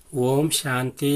ஓம் சாந்தி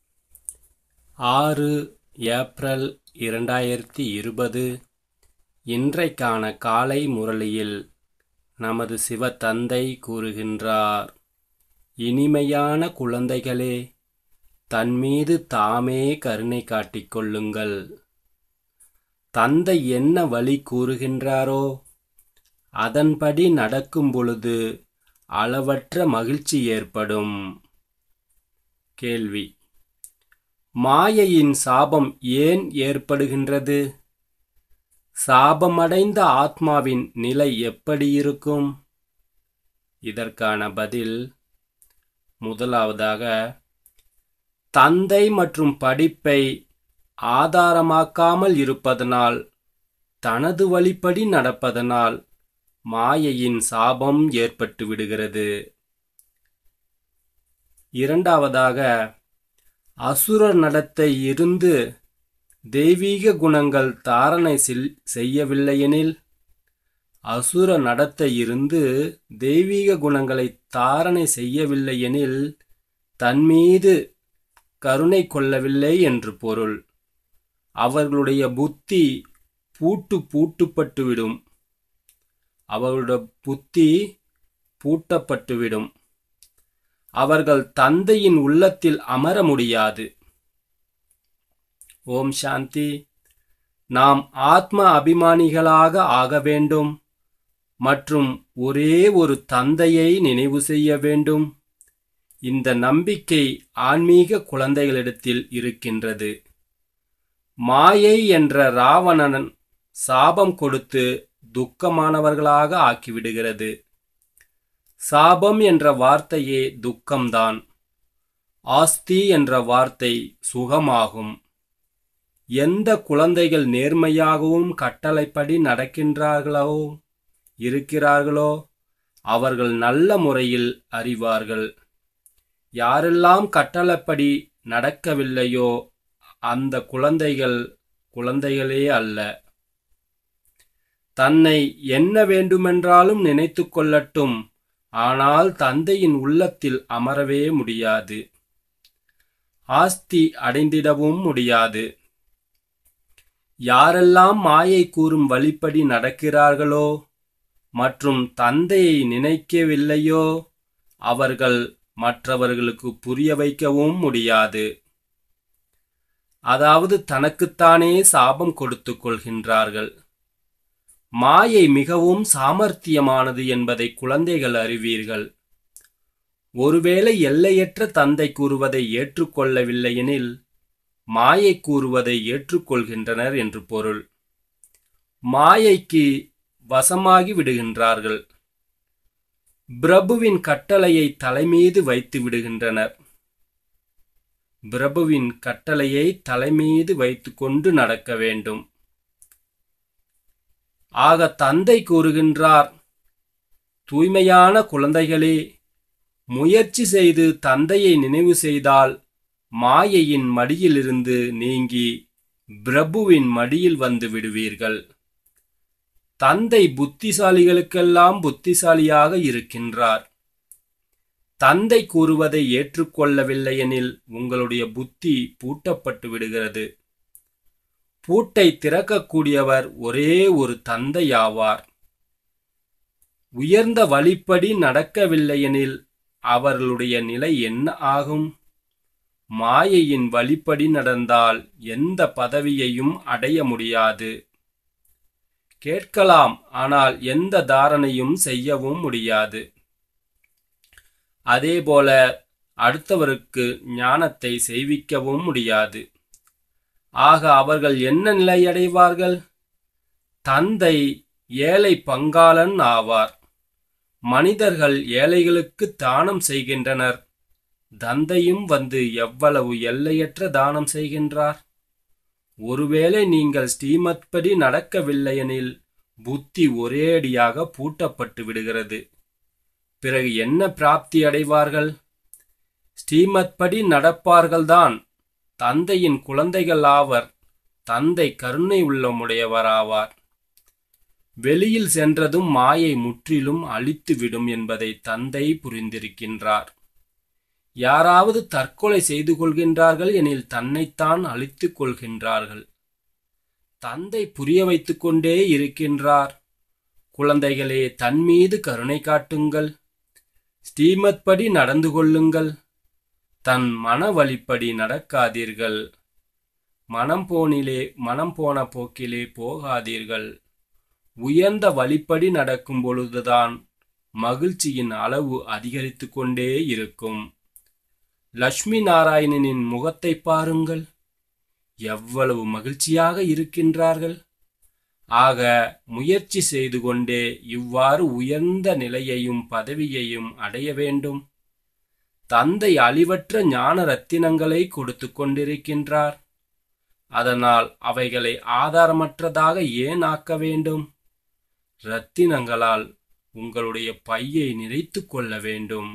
ஆறு ஏப்ரல் இரண்டாயிரத்தி இருபது இன்றைக்கான காலை முரளியில் நமது சிவத்தந்தை கூறுகின்றார் இனிமையான குழந்தைகளே தன்மீது தாமே கருணை காட்டிக் கொள்ளுங்கள் தந்தை என்ன வழி கூறுகின்றாரோ அதன்படி நடக்கும் பொழுது அளவற்ற மகிழ்ச்சி ஏற்படும் கேள்வி மாயையின் சாபம் ஏன் ஏற்படுகின்றது சாபமடைந்த ஆத்மாவின் நிலை எப்படி இருக்கும் இதற்கான பதில் முதலாவதாக தந்தை மற்றும் படிப்பை ஆதாரமாக்காமல் இருப்பதனால் தனது வழிப்படி நடப்பதனால் மாயையின் சாபம் ஏற்பட்டு விடுகிறது இரண்டாவதாக அசுரர் நடத்தை இருந்து தெய்வீக குணங்கள் தாரணை செய்யவில்லையெனில் அசுர நடத்தை இருந்து தெய்வீக குணங்களை தாரணை செய்யவில்லையெனில் தன்மீது கருணை கொள்ளவில்லை என்று பொருள் அவர்களுடைய புத்தி பூட்டு பூட்டுப்பட்டுவிடும் அவர்களுடைய புத்தி பூட்டப்பட்டுவிடும் அவர்கள் தந்தையின் உள்ளத்தில் அமர முடியாது ஓம் சாந்தி நாம் ஆத்ம அபிமானிகளாக ஆக வேண்டும் மற்றும் ஒரே ஒரு தந்தையை நினைவு செய்ய வேண்டும் இந்த நம்பிக்கை ஆன்மீக குழந்தைகளிடத்தில் இருக்கின்றது மாயை என்ற ராவணன் சாபம் கொடுத்து துக்கமானவர்களாக ஆக்கிவிடுகிறது சாபம் என்ற வார்த்தையே துக்கம்தான் ஆஸ்தி என்ற வார்த்தை சுகமாகும் எந்த குழந்தைகள் நேர்மையாகவும் கட்டளைப்படி நடக்கின்றார்களோ இருக்கிறார்களோ அவர்கள் நல்ல முறையில் அறிவார்கள் யாரெல்லாம் கட்டளைப்படி நடக்கவில்லையோ அந்த குழந்தைகள் குழந்தைகளே அல்ல தன்னை என்ன வேண்டுமென்றாலும் நினைத்து கொள்ளட்டும் ஆனால் தந்தையின் உள்ளத்தில் அமரவே முடியாது ஆஸ்தி அடைந்திடவும் முடியாது யாரெல்லாம் மாயை கூறும் வழிப்படி நடக்கிறார்களோ மற்றும் தந்தையை நினைக்கவில்லையோ அவர்கள் மற்றவர்களுக்கு புரிய வைக்கவும் முடியாது அதாவது தனக்குத்தானே சாபம் கொடுத்து கொள்கின்றார்கள் மாயை மிகவும் சாமர்த்தியமானது என்பதை குழந்தைகள் அறிவீர்கள் ஒருவேளை எல்லையற்ற தந்தை கூறுவதை ஏற்றுக்கொள்ளவில்லையெனில் மாயை கூறுவதை ஏற்றுக்கொள்கின்றனர் என்று பொருள் மாயைக்கு வசமாகி விடுகின்றார்கள் பிரபுவின் கட்டளையை தலைமீது வைத்து விடுகின்றனர் பிரபுவின் கட்டளையை தலைமீது வைத்து கொண்டு நடக்க வேண்டும் ஆக தந்தை கூறுகின்றார் தூய்மையான குழந்தைகளே முயற்சி செய்து தந்தையை நினைவு செய்தால் மாயையின் மடியிலிருந்து நீங்கி பிரபுவின் மடியில் வந்து விடுவீர்கள் தந்தை புத்திசாலிகளுக்கெல்லாம் புத்திசாலியாக இருக்கின்றார் தந்தை கூறுவதை ஏற்றுக்கொள்ளவில்லையெனில் உங்களுடைய புத்தி பூட்டப்பட்டு விடுகிறது பூட்டை திறக்கக்கூடியவர் ஒரே ஒரு தந்தையாவார் உயர்ந்த வழிப்படி நடக்கவில்லையெனில் அவர்களுடைய நிலை என்ன ஆகும் மாயையின் வழிப்படி நடந்தால் எந்த பதவியையும் அடைய முடியாது கேட்கலாம் ஆனால் எந்த தாரணையும் செய்யவும் முடியாது அதேபோல அடுத்தவருக்கு ஞானத்தை செய்விக்கவும் முடியாது ஆக அவர்கள் என்ன நிலையடைவார்கள் தந்தை ஏழை பங்காளன் ஆவார் மனிதர்கள் ஏழைகளுக்கு தானம் செய்கின்றனர் தந்தையும் வந்து எவ்வளவு எல்லையற்ற தானம் செய்கின்றார் ஒருவேளை நீங்கள் ஸ்ரீமத் படி நடக்கவில்லையெனில் புத்தி ஒரேடியாக பூட்டப்பட்டு விடுகிறது பிறகு என்ன பிராப்தி அடைவார்கள் ஸ்ரீமத் படி நடப்பார்கள்தான் தந்தையின் குழந்தைகள் ஆவர் தந்தை கருணை உள்ளமுடையவராவார் வெளியில் சென்றதும் மாயை முற்றிலும் அழித்துவிடும் என்பதை தந்தை புரிந்திருக்கின்றார் யாராவது தற்கொலை செய்து கொள்கின்றார்கள் எனில் தன்னைத்தான் அழித்துக் கொள்கின்றார்கள் தந்தை புரிய வைத்துக் கொண்டே இருக்கின்றார் குழந்தைகளே தன் மீது கருணை காட்டுங்கள் ஸ்ரீமத் படி நடந்து கொள்ளுங்கள் தன் மன வழிப்படி நடக்காதீர்கள் மனம் போனிலே மனம் போன போக்கிலே போகாதீர்கள் உயர்ந்த வழிப்படி நடக்கும் பொழுதுதான் மகிழ்ச்சியின் அளவு அதிகரித்து கொண்டே இருக்கும் லட்சுமி நாராயணனின் முகத்தை பாருங்கள் எவ்வளவு மகிழ்ச்சியாக இருக்கின்றார்கள் ஆக முயற்சி செய்து கொண்டே இவ்வாறு உயர்ந்த நிலையையும் பதவியையும் அடைய வேண்டும் தந்தை அழிவற்ற ஞான ரத்தினங்களை கொடுத்து கொண்டிருக்கின்றார் அதனால் அவைகளை ஆதாரமற்றதாக ஏன் ஆக்க வேண்டும் ரத்தினங்களால் உங்களுடைய பையை நிறைத்துக் கொள்ள வேண்டும்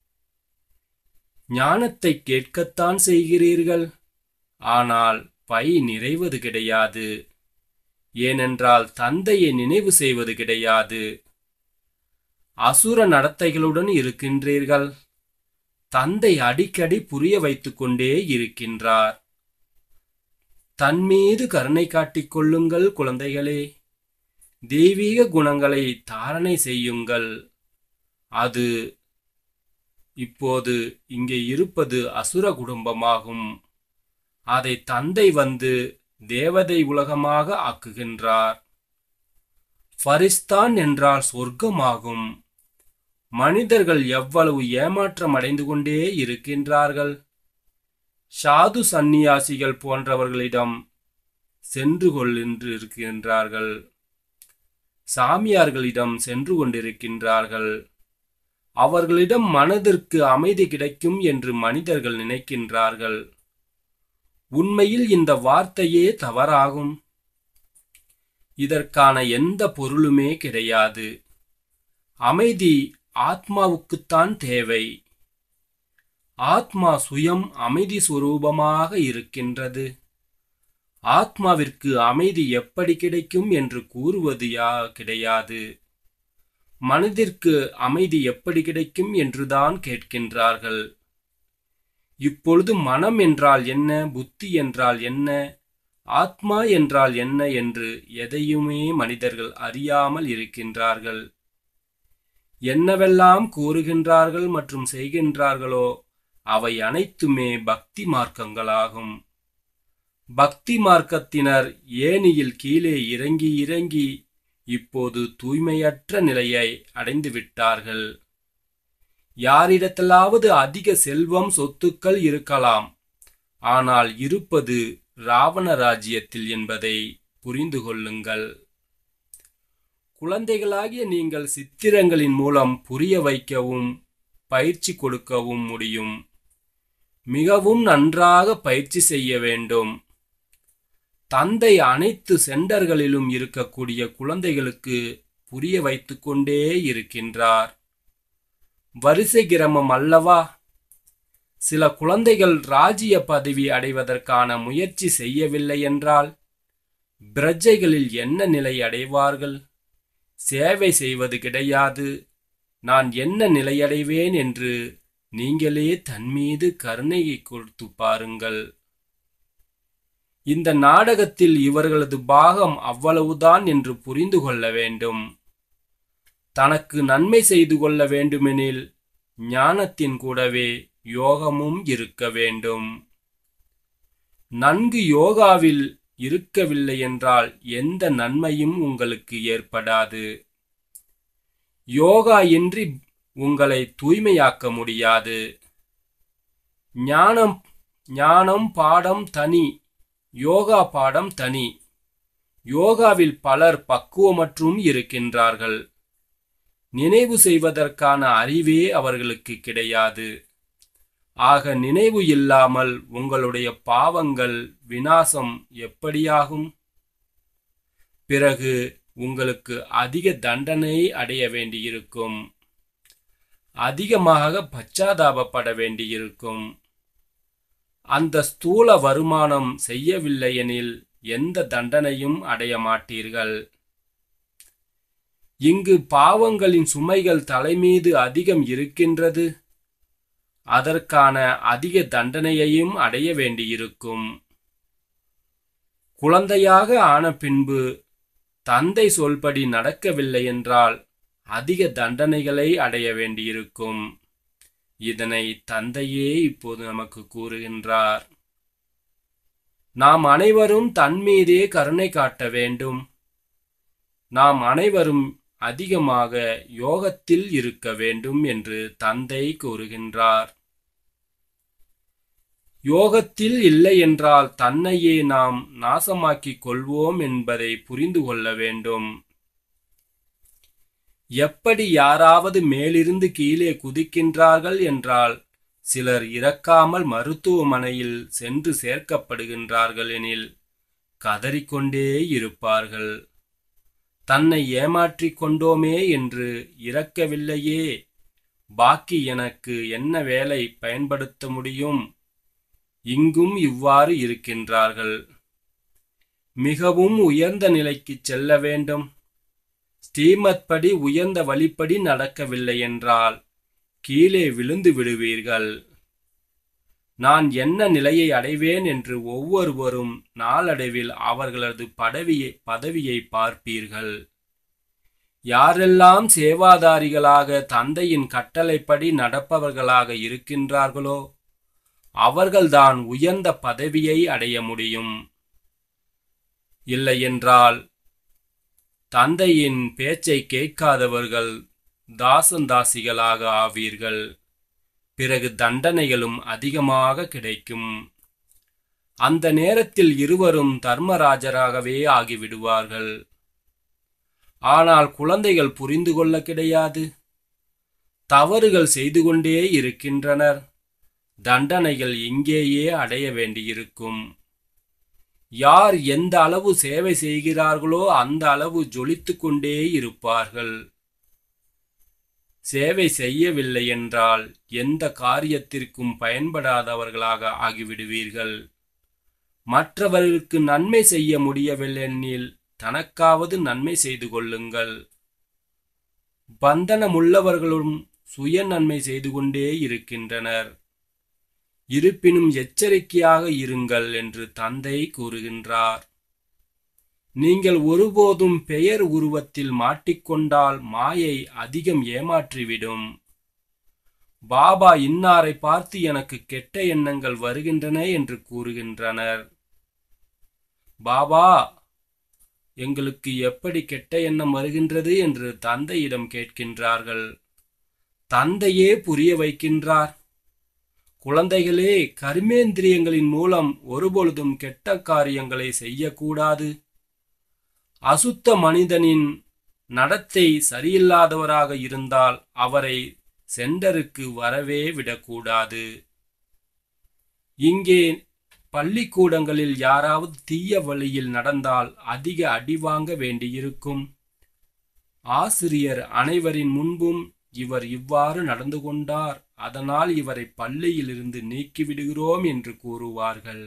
ஞானத்தை கேட்கத்தான் செய்கிறீர்கள் ஆனால் பை நிறைவது கிடையாது ஏனென்றால் தந்தையை நினைவு செய்வது கிடையாது அசுர நடத்தைகளுடன் இருக்கின்றீர்கள் தந்தை அடிக்கடி புரிய வைத்துக் கொண்டே இருக்கின்றார் தன் மீது கருணை காட்டிக் கொள்ளுங்கள் குழந்தைகளே தெய்வீக குணங்களை தாரணை செய்யுங்கள் அது இப்போது இங்கே இருப்பது அசுர குடும்பமாகும் அதை தந்தை வந்து தேவதை உலகமாக ஆக்குகின்றார் ஃபரிஸ்தான் என்றால் சொர்க்கமாகும் மனிதர்கள் எவ்வளவு ஏமாற்றம் அடைந்து கொண்டே இருக்கின்றார்கள் சாது சந்நியாசிகள் போன்றவர்களிடம் சென்று கொள்ளென்று இருக்கின்றார்கள் சாமியார்களிடம் சென்று கொண்டிருக்கின்றார்கள் அவர்களிடம் மனதிற்கு அமைதி கிடைக்கும் என்று மனிதர்கள் நினைக்கின்றார்கள் உண்மையில் இந்த வார்த்தையே தவறாகும் இதற்கான எந்த பொருளுமே கிடையாது அமைதி ஆத்மாவுக்குத்தான் தேவை ஆத்மா சுயம் அமைதி சுரூபமாக இருக்கின்றது ஆத்மாவிற்கு அமைதி எப்படி கிடைக்கும் என்று கூறுவது யா கிடையாது மனதிற்கு அமைதி எப்படி கிடைக்கும் என்றுதான் கேட்கின்றார்கள் இப்பொழுது மனம் என்றால் என்ன புத்தி என்றால் என்ன ஆத்மா என்றால் என்ன என்று எதையுமே மனிதர்கள் அறியாமல் இருக்கின்றார்கள் என்னவெல்லாம் கூறுகின்றார்கள் மற்றும் செய்கின்றார்களோ அவை அனைத்துமே பக்தி மார்க்கங்களாகும் பக்தி மார்க்கத்தினர் ஏனியில் கீழே இறங்கி இறங்கி இப்போது தூய்மையற்ற நிலையை அடைந்து விட்டார்கள் யாரிடத்திலாவது அதிக செல்வம் சொத்துக்கள் இருக்கலாம் ஆனால் இருப்பது ராவண ராஜ்யத்தில் என்பதை புரிந்து கொள்ளுங்கள் குழந்தைகளாகிய நீங்கள் சித்திரங்களின் மூலம் புரிய வைக்கவும் பயிற்சி கொடுக்கவும் முடியும் மிகவும் நன்றாக பயிற்சி செய்ய வேண்டும் தந்தை அனைத்து சென்டர்களிலும் இருக்கக்கூடிய குழந்தைகளுக்கு புரிய வைத்துக் கொண்டே இருக்கின்றார் வரிசை கிரமம் அல்லவா சில குழந்தைகள் ராஜ்ய பதவி அடைவதற்கான முயற்சி செய்யவில்லை என்றால் பிரஜைகளில் என்ன நிலை அடைவார்கள் சேவை செய்வது கிடையாது நான் என்ன நிலையடைவேன் என்று நீங்களே தன்மீது கருணையை கொடுத்து பாருங்கள் இந்த நாடகத்தில் இவர்களது பாகம் அவ்வளவுதான் என்று புரிந்து கொள்ள வேண்டும் தனக்கு நன்மை செய்து கொள்ள வேண்டுமெனில் ஞானத்தின் கூடவே யோகமும் இருக்க வேண்டும் நன்கு யோகாவில் இருக்கவில்லை என்றால் எந்த நன்மையும் உங்களுக்கு ஏற்படாது யோகா இன்றி உங்களை தூய்மையாக்க முடியாது ஞானம் ஞானம் பாடம் தனி யோகா பாடம் தனி யோகாவில் பலர் பக்குவமற்றும் இருக்கின்றார்கள் நினைவு செய்வதற்கான அறிவே அவர்களுக்கு கிடையாது ஆக நினைவு இல்லாமல் உங்களுடைய பாவங்கள் வினாசம் எப்படியாகும் பிறகு உங்களுக்கு அதிக தண்டனை அடைய வேண்டியிருக்கும் அதிகமாக பச்சாதாபப்பட வேண்டியிருக்கும் அந்த ஸ்தூல வருமானம் செய்யவில்லை எனில் எந்த தண்டனையும் அடைய மாட்டீர்கள் இங்கு பாவங்களின் சுமைகள் தலைமீது அதிகம் இருக்கின்றது அதற்கான அதிக தண்டனையையும் அடைய வேண்டியிருக்கும் குழந்தையாக ஆன பின்பு தந்தை சொல்படி நடக்கவில்லை என்றால் அதிக தண்டனைகளை அடைய வேண்டியிருக்கும் இதனை தந்தையே இப்போது நமக்கு கூறுகின்றார் நாம் அனைவரும் தன்மீதே கருணை காட்ட வேண்டும் நாம் அனைவரும் அதிகமாக யோகத்தில் இருக்க வேண்டும் என்று தந்தை கூறுகின்றார் யோகத்தில் இல்லை என்றால் தன்னையே நாம் நாசமாக்கிக் கொள்வோம் என்பதை புரிந்து கொள்ள வேண்டும் எப்படி யாராவது மேலிருந்து கீழே குதிக்கின்றார்கள் என்றால் சிலர் இறக்காமல் மருத்துவமனையில் சென்று சேர்க்கப்படுகின்றார்கள் எனில் கதறிக்கொண்டே இருப்பார்கள் தன்னை ஏமாற்றிக் கொண்டோமே என்று இறக்கவில்லையே பாக்கி எனக்கு என்ன வேலை பயன்படுத்த முடியும் இங்கும் இவ்வாறு இருக்கின்றார்கள் மிகவும் உயர்ந்த நிலைக்கு செல்ல வேண்டும் ஸ்ரீமத் படி உயர்ந்த வழிப்படி நடக்கவில்லை என்றால் கீழே விழுந்து விடுவீர்கள் நான் என்ன நிலையை அடைவேன் என்று ஒவ்வொருவரும் நாளடைவில் அவர்களது பதவியை பதவியை பார்ப்பீர்கள் யாரெல்லாம் சேவாதாரிகளாக தந்தையின் கட்டளைப்படி நடப்பவர்களாக இருக்கின்றார்களோ அவர்கள்தான் உயர்ந்த பதவியை அடைய முடியும் இல்லையென்றால் தந்தையின் பேச்சை கேட்காதவர்கள் தாசந்தாசிகளாக ஆவீர்கள் பிறகு தண்டனைகளும் அதிகமாக கிடைக்கும் அந்த நேரத்தில் இருவரும் தர்மராஜராகவே ஆகிவிடுவார்கள் ஆனால் குழந்தைகள் புரிந்து கொள்ள கிடையாது தவறுகள் செய்து கொண்டே இருக்கின்றனர் தண்டனைகள் இங்கேயே அடைய வேண்டியிருக்கும் யார் எந்த அளவு சேவை செய்கிறார்களோ அந்த அளவு ஜொலித்துக் கொண்டே இருப்பார்கள் சேவை செய்யவில்லை என்றால் எந்த காரியத்திற்கும் பயன்படாதவர்களாக ஆகிவிடுவீர்கள் மற்றவர்களுக்கு நன்மை செய்ய முடியவில்லையெனில் தனக்காவது நன்மை செய்து கொள்ளுங்கள் பந்தனமுள்ளவர்களும் சுய நன்மை செய்து கொண்டே இருக்கின்றனர் இருப்பினும் எச்சரிக்கையாக இருங்கள் என்று தந்தை கூறுகின்றார் நீங்கள் ஒருபோதும் பெயர் உருவத்தில் மாட்டிக்கொண்டால் மாயை அதிகம் ஏமாற்றிவிடும் பாபா இன்னாரை பார்த்து எனக்கு கெட்ட எண்ணங்கள் வருகின்றன என்று கூறுகின்றனர் பாபா எங்களுக்கு எப்படி கெட்ட எண்ணம் வருகின்றது என்று தந்தையிடம் கேட்கின்றார்கள் தந்தையே புரிய வைக்கின்றார் குழந்தைகளே கர்மேந்திரியங்களின் மூலம் ஒருபொழுதும் கெட்ட காரியங்களை செய்யக்கூடாது அசுத்த மனிதனின் நடத்தை சரியில்லாதவராக இருந்தால் அவரை சென்டருக்கு வரவே விடக்கூடாது இங்கே பள்ளிக்கூடங்களில் யாராவது தீய வழியில் நடந்தால் அதிக அடி வாங்க வேண்டியிருக்கும் ஆசிரியர் அனைவரின் முன்பும் இவர் இவ்வாறு நடந்து கொண்டார் அதனால் இவரை பள்ளியிலிருந்து நீக்கிவிடுகிறோம் என்று கூறுவார்கள்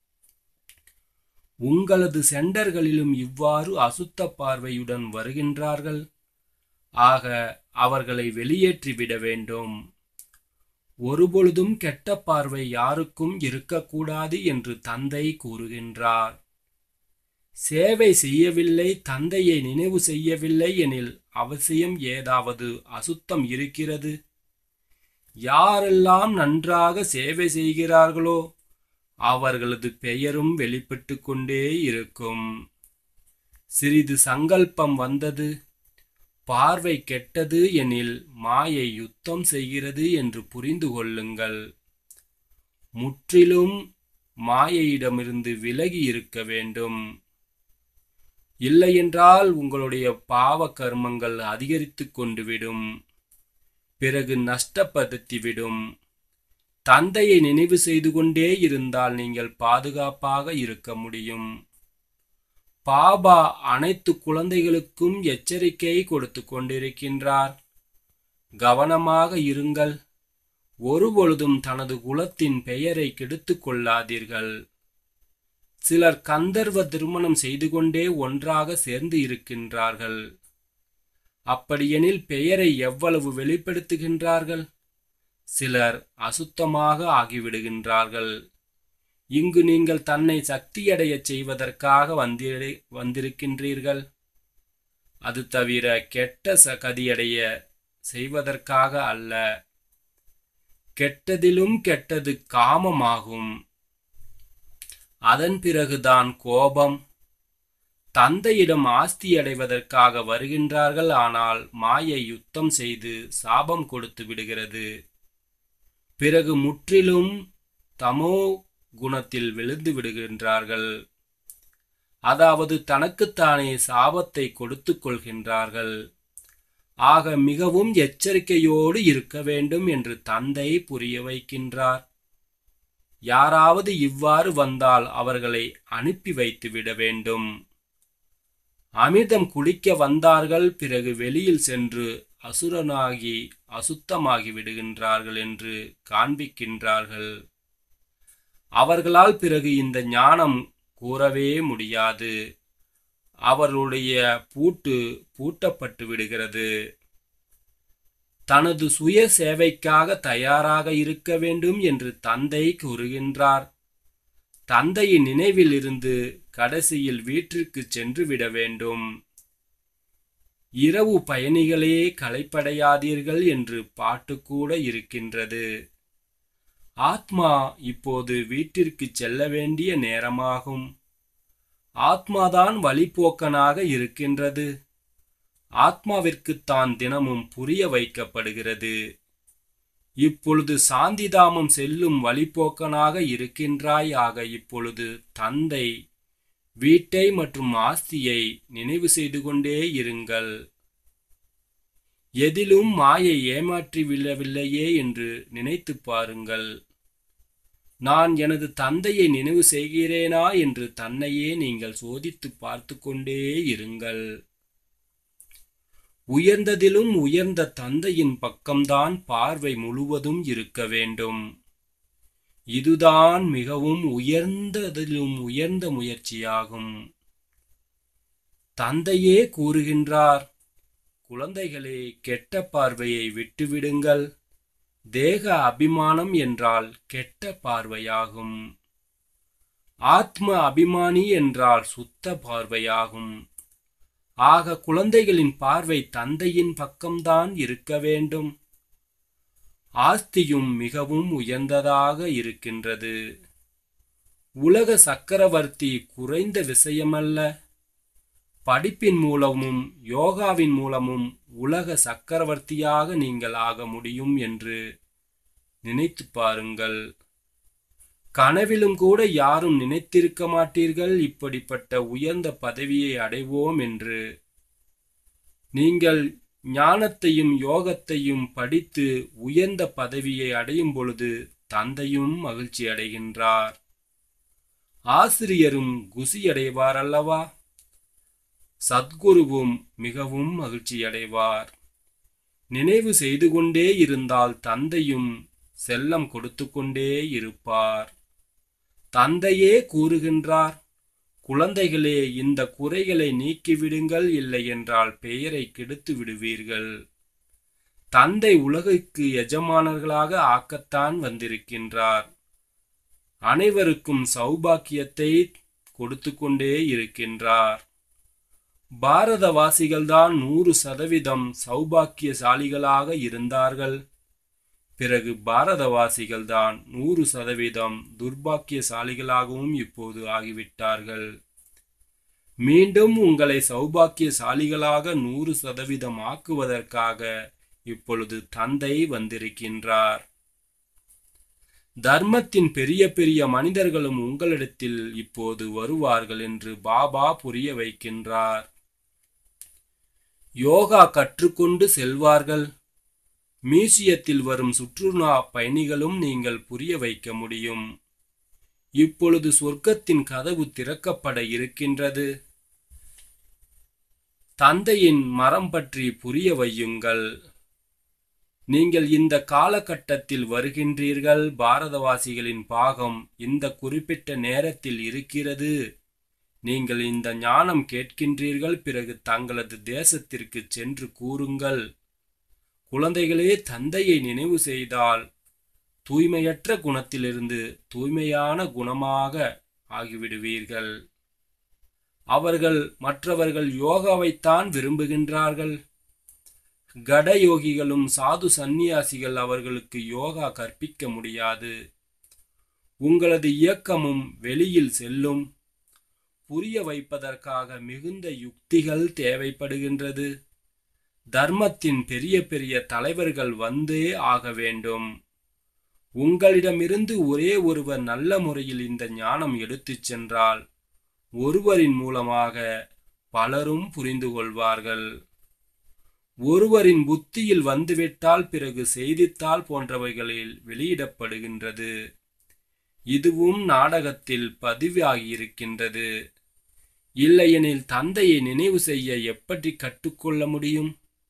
உங்களது சென்டர்களிலும் இவ்வாறு அசுத்த பார்வையுடன் வருகின்றார்கள் ஆக அவர்களை வெளியேற்றிவிட வேண்டும் ஒருபொழுதும் கெட்ட பார்வை யாருக்கும் இருக்கக்கூடாது என்று தந்தை கூறுகின்றார் சேவை செய்யவில்லை தந்தையை நினைவு செய்யவில்லை எனில் அவசியம் ஏதாவது அசுத்தம் இருக்கிறது யாரெல்லாம் நன்றாக சேவை செய்கிறார்களோ அவர்களது பெயரும் வெளிப்பட்டு கொண்டே இருக்கும் சிறிது சங்கல்பம் வந்தது பார்வை கெட்டது எனில் மாயை யுத்தம் செய்கிறது என்று புரிந்து கொள்ளுங்கள் முற்றிலும் மாயையிடமிருந்து விலகி இருக்க வேண்டும் இல்லையென்றால் உங்களுடைய பாவ கர்மங்கள் அதிகரித்து கொண்டு விடும் பிறகு நஷ்டப்படுத்திவிடும் தந்தையை நினைவு செய்து கொண்டே இருந்தால் நீங்கள் பாதுகாப்பாக இருக்க முடியும் பாபா அனைத்து குழந்தைகளுக்கும் எச்சரிக்கை கொடுத்து கொண்டிருக்கின்றார் கவனமாக இருங்கள் ஒருபொழுதும் தனது குலத்தின் பெயரை கெடுத்துக் கொள்ளாதீர்கள் சிலர் கந்தர்வ திருமணம் செய்து கொண்டே ஒன்றாக சேர்ந்து இருக்கின்றார்கள் அப்படியெனில் பெயரை எவ்வளவு வெளிப்படுத்துகின்றார்கள் சிலர் அசுத்தமாக ஆகிவிடுகின்றார்கள் இங்கு நீங்கள் தன்னை சக்தியடையச் செய்வதற்காக வந்திரு வந்திருக்கின்றீர்கள் அது தவிர கெட்ட ச கதியடைய செய்வதற்காக அல்ல கெட்டதிலும் கெட்டது காமமாகும் அதன் பிறகுதான் கோபம் தந்தையிடம் ஆஸ்தி அடைவதற்காக வருகின்றார்கள் ஆனால் மாயை யுத்தம் செய்து சாபம் கொடுத்து விடுகிறது பிறகு முற்றிலும் தமோ குணத்தில் விழுந்து விடுகின்றார்கள் அதாவது தனக்குத்தானே சாபத்தை கொடுத்துக் கொள்கின்றார்கள் ஆக மிகவும் எச்சரிக்கையோடு இருக்க வேண்டும் என்று தந்தை புரிய வைக்கின்றார் யாராவது இவ்வாறு வந்தால் அவர்களை அனுப்பி வைத்து விட வேண்டும் அமிர்தம் குடிக்க வந்தார்கள் பிறகு வெளியில் சென்று அசுரனாகி அசுத்தமாகி விடுகின்றார்கள் என்று காண்பிக்கின்றார்கள் அவர்களால் பிறகு இந்த ஞானம் கூறவே முடியாது அவர்களுடைய பூட்டு பூட்டப்பட்டு விடுகிறது தனது சுய சேவைக்காக தயாராக இருக்க வேண்டும் என்று தந்தை கூறுகின்றார் தந்தையின் நினைவில் இருந்து கடைசியில் வீட்டிற்கு சென்று விட வேண்டும் இரவு பயணிகளே களைப்படையாதீர்கள் என்று பாட்டு கூட இருக்கின்றது ஆத்மா இப்போது வீட்டிற்கு செல்ல வேண்டிய நேரமாகும் ஆத்மாதான் வழிபோக்கனாக இருக்கின்றது ஆத்மாவிற்குத்தான் தினமும் புரிய வைக்கப்படுகிறது இப்பொழுது சாந்திதாமம் செல்லும் வழிபோக்கனாக இருக்கின்றாய் ஆக இப்பொழுது தந்தை வீட்டை மற்றும் ஆஸ்தியை நினைவு செய்து கொண்டே இருங்கள் எதிலும் மாயை ஏமாற்றி விழவில்லையே என்று நினைத்து பாருங்கள் நான் எனது தந்தையை நினைவு செய்கிறேனா என்று தன்னையே நீங்கள் சோதித்து பார்த்து கொண்டே இருங்கள் உயர்ந்ததிலும் உயர்ந்த தந்தையின் பக்கம்தான் பார்வை முழுவதும் இருக்க வேண்டும் இதுதான் மிகவும் உயர்ந்ததிலும் உயர்ந்த முயற்சியாகும் தந்தையே கூறுகின்றார் குழந்தைகளே கெட்ட பார்வையை விட்டுவிடுங்கள் தேக அபிமானம் என்றால் கெட்ட பார்வையாகும் ஆத்ம அபிமானி என்றால் சுத்த பார்வையாகும் ஆக குழந்தைகளின் பார்வை தந்தையின் பக்கம்தான் இருக்க வேண்டும் ஆஸ்தியும் மிகவும் உயர்ந்ததாக இருக்கின்றது உலக சக்கரவர்த்தி குறைந்த விஷயமல்ல படிப்பின் மூலமும் யோகாவின் மூலமும் உலக சக்கரவர்த்தியாக நீங்கள் ஆக முடியும் என்று நினைத்து பாருங்கள் கனவிலும் கூட யாரும் நினைத்திருக்க மாட்டீர்கள் இப்படிப்பட்ட உயர்ந்த பதவியை அடைவோம் என்று நீங்கள் ஞானத்தையும் யோகத்தையும் படித்து உயர்ந்த பதவியை அடையும் பொழுது தந்தையும் மகிழ்ச்சி அடைகின்றார் ஆசிரியரும் குசியடைவார் அல்லவா சத்குருவும் மிகவும் மகிழ்ச்சியடைவார் நினைவு செய்து கொண்டே இருந்தால் தந்தையும் செல்லம் கொடுத்து கொண்டே இருப்பார் தந்தையே கூறுகின்றார் குழந்தைகளே இந்த குறைகளை நீக்கிவிடுங்கள் இல்லை என்றால் பெயரை கெடுத்து விடுவீர்கள் தந்தை உலகுக்கு எஜமானர்களாக ஆக்கத்தான் வந்திருக்கின்றார் அனைவருக்கும் சௌபாக்கியத்தை கொடுத்து கொண்டே இருக்கின்றார் பாரதவாசிகள்தான் நூறு சதவீதம் சௌபாக்கியசாலிகளாக இருந்தார்கள் பிறகு பாரதவாசிகள்தான் நூறு சதவீதம் துர்பாக்கியசாலிகளாகவும் இப்போது ஆகிவிட்டார்கள் மீண்டும் உங்களை சௌபாக்கியசாலிகளாக நூறு சதவீதம் ஆக்குவதற்காக இப்பொழுது தந்தை வந்திருக்கின்றார் தர்மத்தின் பெரிய பெரிய மனிதர்களும் உங்களிடத்தில் இப்போது வருவார்கள் என்று பாபா புரிய வைக்கின்றார் யோகா கற்றுக்கொண்டு செல்வார்கள் மியூசியத்தில் வரும் சுற்றுலா பயணிகளும் நீங்கள் புரிய வைக்க முடியும் இப்பொழுது சொர்க்கத்தின் கதவு திறக்கப்பட இருக்கின்றது தந்தையின் மரம் பற்றி புரிய வையுங்கள் நீங்கள் இந்த காலகட்டத்தில் வருகின்றீர்கள் பாரதவாசிகளின் பாகம் இந்த குறிப்பிட்ட நேரத்தில் இருக்கிறது நீங்கள் இந்த ஞானம் கேட்கின்றீர்கள் பிறகு தங்களது தேசத்திற்கு சென்று கூறுங்கள் குழந்தைகளே தந்தையை நினைவு செய்தால் தூய்மையற்ற குணத்திலிருந்து தூய்மையான குணமாக ஆகிவிடுவீர்கள் அவர்கள் மற்றவர்கள் யோகாவைத்தான் விரும்புகின்றார்கள் கடயோகிகளும் சாது சந்நியாசிகள் அவர்களுக்கு யோகா கற்பிக்க முடியாது உங்களது இயக்கமும் வெளியில் செல்லும் புரிய வைப்பதற்காக மிகுந்த யுக்திகள் தேவைப்படுகின்றது தர்மத்தின் பெரிய பெரிய தலைவர்கள் வந்தே ஆக வேண்டும் உங்களிடமிருந்து ஒரே ஒருவர் நல்ல முறையில் இந்த ஞானம் எடுத்துச் சென்றால் ஒருவரின் மூலமாக பலரும் புரிந்து கொள்வார்கள் ஒருவரின் புத்தியில் வந்துவிட்டால் பிறகு செய்தித்தாள் போன்றவைகளில் வெளியிடப்படுகின்றது இதுவும் நாடகத்தில் பதிவாகியிருக்கின்றது இல்லையெனில் தந்தையை நினைவு செய்ய எப்படி கற்றுக்கொள்ள முடியும்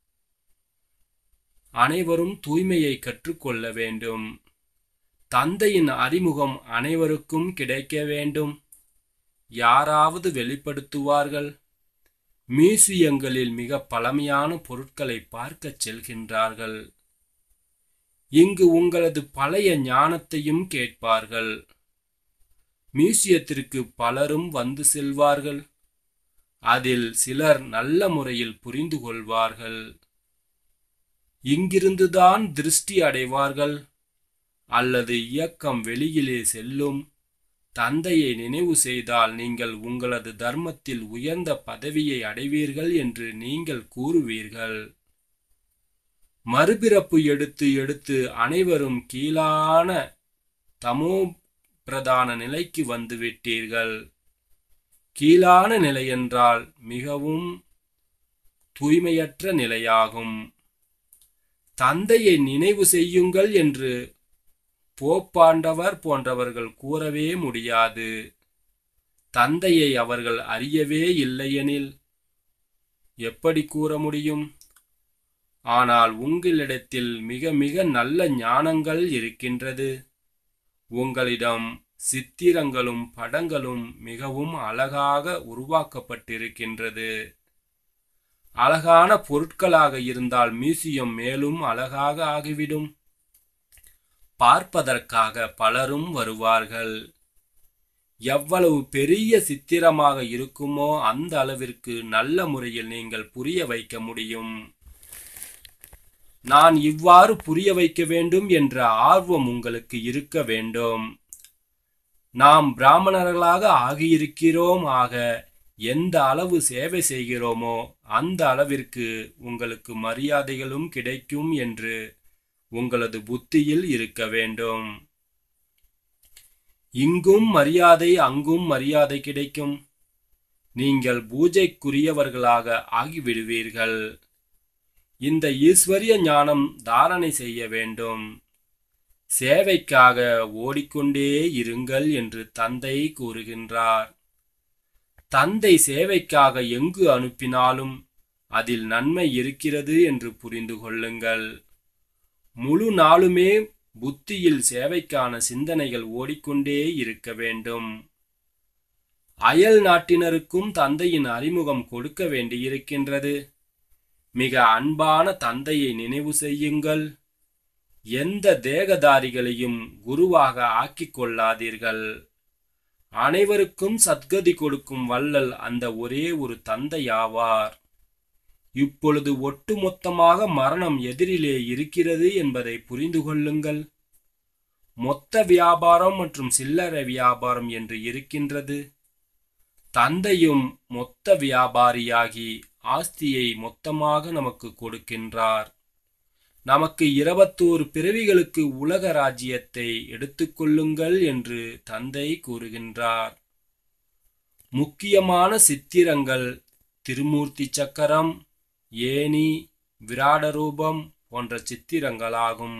அனைவரும் தூய்மையை கற்றுக்கொள்ள வேண்டும் தந்தையின் அறிமுகம் அனைவருக்கும் கிடைக்க வேண்டும் யாராவது வெளிப்படுத்துவார்கள் மியூசியங்களில் மிக பழமையான பொருட்களை பார்க்கச் செல்கின்றார்கள் இங்கு உங்களது பழைய ஞானத்தையும் கேட்பார்கள் மியூசியத்திற்கு பலரும் வந்து செல்வார்கள் அதில் சிலர் நல்ல முறையில் புரிந்து கொள்வார்கள் இங்கிருந்துதான் திருஷ்டி அடைவார்கள் அல்லது இயக்கம் வெளியிலே செல்லும் தந்தையை நினைவு செய்தால் நீங்கள் உங்களது தர்மத்தில் உயர்ந்த பதவியை அடைவீர்கள் என்று நீங்கள் கூறுவீர்கள் மறுபிறப்பு எடுத்து எடுத்து அனைவரும் கீழான தமோ பிரதான நிலைக்கு வந்துவிட்டீர்கள் கீழான நிலை என்றால் மிகவும் தூய்மையற்ற நிலையாகும் தந்தையை நினைவு செய்யுங்கள் என்று போப்பாண்டவர் போன்றவர்கள் கூறவே முடியாது தந்தையை அவர்கள் அறியவே இல்லையெனில் எப்படி கூற முடியும் ஆனால் உங்களிடத்தில் மிக மிக நல்ல ஞானங்கள் இருக்கின்றது உங்களிடம் சித்திரங்களும் படங்களும் மிகவும் அழகாக உருவாக்கப்பட்டிருக்கின்றது அழகான பொருட்களாக இருந்தால் மியூசியம் மேலும் அழகாக ஆகிவிடும் பார்ப்பதற்காக பலரும் வருவார்கள் எவ்வளவு பெரிய சித்திரமாக இருக்குமோ அந்த அளவிற்கு நல்ல முறையில் நீங்கள் புரிய வைக்க முடியும் நான் இவ்வாறு புரிய வைக்க வேண்டும் என்ற ஆர்வம் உங்களுக்கு இருக்க வேண்டும் நாம் பிராமணர்களாக ஆகியிருக்கிறோம் ஆக எந்த அளவு சேவை செய்கிறோமோ அந்த அளவிற்கு உங்களுக்கு மரியாதைகளும் கிடைக்கும் என்று உங்களது புத்தியில் இருக்க வேண்டும் இங்கும் மரியாதை அங்கும் மரியாதை கிடைக்கும் நீங்கள் பூஜைக்குரியவர்களாக ஆகிவிடுவீர்கள் இந்த ஈஸ்வரிய ஞானம் தாரணை செய்ய வேண்டும் சேவைக்காக ஓடிக்கொண்டே இருங்கள் என்று தந்தை கூறுகின்றார் தந்தை சேவைக்காக எங்கு அனுப்பினாலும் அதில் நன்மை இருக்கிறது என்று புரிந்து கொள்ளுங்கள் முழு நாளுமே புத்தியில் சேவைக்கான சிந்தனைகள் ஓடிக்கொண்டே இருக்க வேண்டும் அயல் நாட்டினருக்கும் தந்தையின் அறிமுகம் கொடுக்க வேண்டியிருக்கின்றது மிக அன்பான தந்தையை நினைவு செய்யுங்கள் எந்த தேகதாரிகளையும் குருவாக ஆக்கிக் கொள்ளாதீர்கள் அனைவருக்கும் சத்கதி கொடுக்கும் வள்ளல் அந்த ஒரே ஒரு தந்தையாவார் இப்பொழுது ஒட்டுமொத்தமாக மரணம் எதிரிலே இருக்கிறது என்பதை புரிந்து கொள்ளுங்கள் மொத்த வியாபாரம் மற்றும் சில்லறை வியாபாரம் என்று இருக்கின்றது தந்தையும் மொத்த வியாபாரியாகி ஆஸ்தியை மொத்தமாக நமக்கு கொடுக்கின்றார் நமக்கு இருபத்தோரு பிறவிகளுக்கு உலக ராஜ்யத்தை எடுத்துக்கொள்ளுங்கள் என்று தந்தை கூறுகின்றார் முக்கியமான சித்திரங்கள் திருமூர்த்தி சக்கரம் ஏனி விராட ரூபம் போன்ற சித்திரங்களாகும்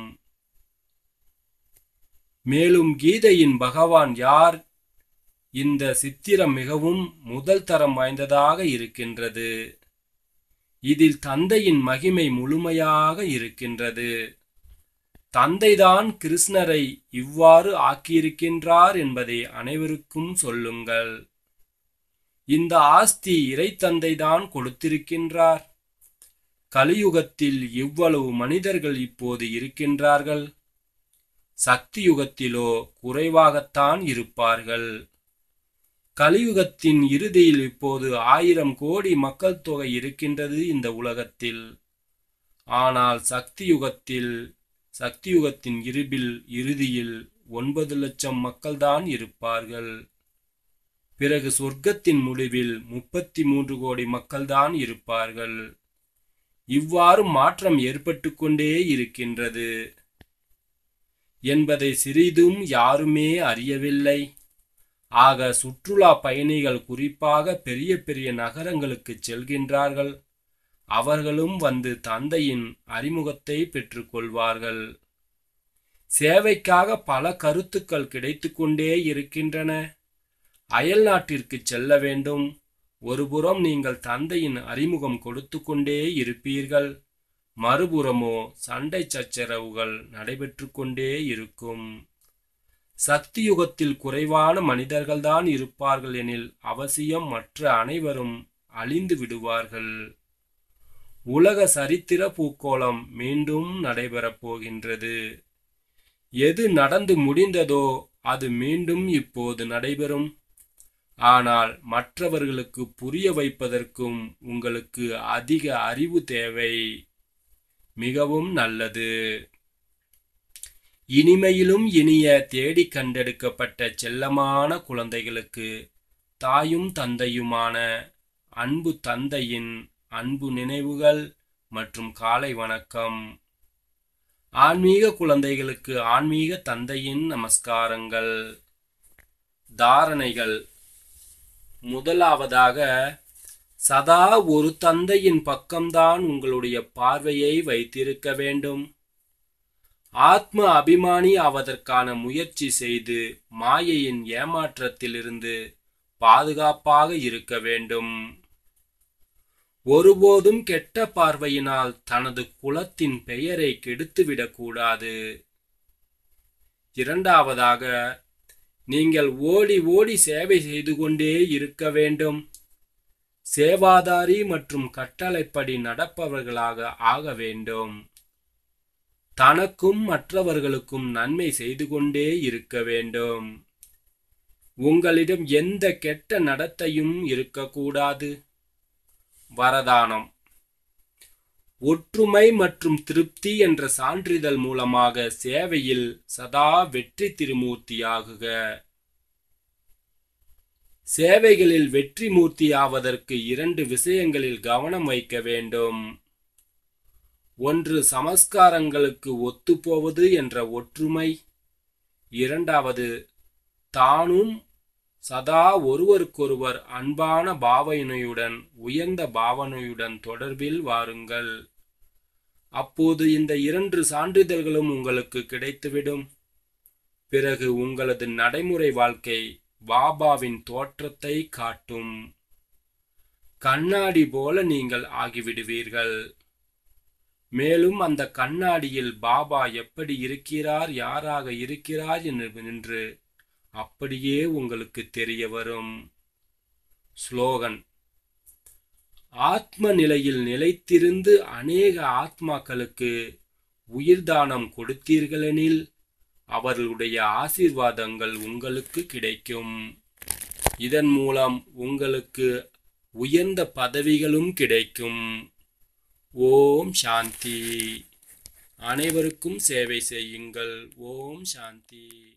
மேலும் கீதையின் பகவான் யார் இந்த சித்திரம் மிகவும் முதல் தரம் வாய்ந்ததாக இருக்கின்றது இதில் தந்தையின் மகிமை முழுமையாக இருக்கின்றது தந்தைதான் கிருஷ்ணரை இவ்வாறு ஆக்கியிருக்கின்றார் என்பதை அனைவருக்கும் சொல்லுங்கள் இந்த ஆஸ்தி இறை தந்தைதான் கொடுத்திருக்கின்றார் கலியுகத்தில் இவ்வளவு மனிதர்கள் இப்போது இருக்கின்றார்கள் சக்தி யுகத்திலோ குறைவாகத்தான் இருப்பார்கள் கலியுகத்தின் இறுதியில் இப்போது ஆயிரம் கோடி மக்கள் தொகை இருக்கின்றது இந்த உலகத்தில் ஆனால் சக்தி யுகத்தில் சக்தி யுகத்தின் இருபில் இறுதியில் ஒன்பது லட்சம் மக்கள்தான் இருப்பார்கள் பிறகு சொர்க்கத்தின் முடிவில் முப்பத்தி மூன்று கோடி மக்கள்தான் இருப்பார்கள் இவ்வாறு மாற்றம் ஏற்பட்டு கொண்டே இருக்கின்றது என்பதை சிறிதும் யாருமே அறியவில்லை ஆக சுற்றுலா பயணிகள் குறிப்பாக பெரிய பெரிய நகரங்களுக்கு செல்கின்றார்கள் அவர்களும் வந்து தந்தையின் அறிமுகத்தை பெற்றுக்கொள்வார்கள் சேவைக்காக பல கருத்துக்கள் கிடைத்து கொண்டே இருக்கின்றன அயல் நாட்டிற்கு செல்ல வேண்டும் ஒருபுறம் நீங்கள் தந்தையின் அறிமுகம் கொடுத்து கொண்டே இருப்பீர்கள் மறுபுறமோ சண்டை சச்சரவுகள் நடைபெற்று கொண்டே இருக்கும் சக்தி யுகத்தில் குறைவான மனிதர்கள்தான் இருப்பார்கள் எனில் அவசியம் மற்ற அனைவரும் அழிந்து விடுவார்கள் உலக சரித்திர பூக்கோளம் மீண்டும் நடைபெறப் போகின்றது எது நடந்து முடிந்ததோ அது மீண்டும் இப்போது நடைபெறும் ஆனால் மற்றவர்களுக்கு புரிய வைப்பதற்கும் உங்களுக்கு அதிக அறிவு தேவை மிகவும் நல்லது இனிமையிலும் இனிய தேடி கண்டெடுக்கப்பட்ட செல்லமான குழந்தைகளுக்கு தாயும் தந்தையுமான அன்பு தந்தையின் அன்பு நினைவுகள் மற்றும் காலை வணக்கம் ஆன்மீக குழந்தைகளுக்கு ஆன்மீக தந்தையின் நமஸ்காரங்கள் தாரணைகள் முதலாவதாக சதா ஒரு தந்தையின் பக்கம்தான் உங்களுடைய பார்வையை வைத்திருக்க வேண்டும் ஆத்ம அபிமானி ஆவதற்கான முயற்சி செய்து மாயையின் ஏமாற்றத்திலிருந்து பாதுகாப்பாக இருக்க வேண்டும் ஒருபோதும் கெட்ட பார்வையினால் தனது குலத்தின் பெயரை கெடுத்துவிடக்கூடாது இரண்டாவதாக நீங்கள் ஓடி ஓடி சேவை செய்து கொண்டே இருக்க வேண்டும் சேவாதாரி மற்றும் கட்டளைப்படி நடப்பவர்களாக ஆக வேண்டும் தனக்கும் மற்றவர்களுக்கும் நன்மை செய்து கொண்டே இருக்க வேண்டும் உங்களிடம் எந்த கெட்ட நடத்தையும் இருக்கக்கூடாது வரதானம் ஒற்றுமை மற்றும் திருப்தி என்ற சான்றிதழ் மூலமாக சேவையில் சதா வெற்றி திருமூர்த்தியாகுக சேவைகளில் வெற்றி மூர்த்தியாவதற்கு இரண்டு விஷயங்களில் கவனம் வைக்க வேண்டும் ஒன்று சமஸ்காரங்களுக்கு ஒத்துப்போவது என்ற ஒற்றுமை இரண்டாவது தானும் சதா ஒருவருக்கொருவர் அன்பான பாவனையுடன் உயர்ந்த பாவனையுடன் தொடர்பில் வாருங்கள் அப்போது இந்த இரண்டு சான்றிதழ்களும் உங்களுக்கு கிடைத்துவிடும் பிறகு உங்களது நடைமுறை வாழ்க்கை பாபாவின் தோற்றத்தை காட்டும் கண்ணாடி போல நீங்கள் ஆகிவிடுவீர்கள் மேலும் அந்த கண்ணாடியில் பாபா எப்படி இருக்கிறார் யாராக இருக்கிறார் என்று அப்படியே உங்களுக்கு தெரிய வரும் ஸ்லோகன் ஆத்ம நிலையில் நிலைத்திருந்து அநேக ஆத்மாக்களுக்கு உயிர்தானம் கொடுத்தீர்களெனில் அவர்களுடைய ஆசீர்வாதங்கள் உங்களுக்கு கிடைக்கும் இதன் மூலம் உங்களுக்கு உயர்ந்த பதவிகளும் கிடைக்கும் ஓம் சாந்தி அனைவருக்கும் சேவை செய்யுங்கள் ஓம் சாந்தி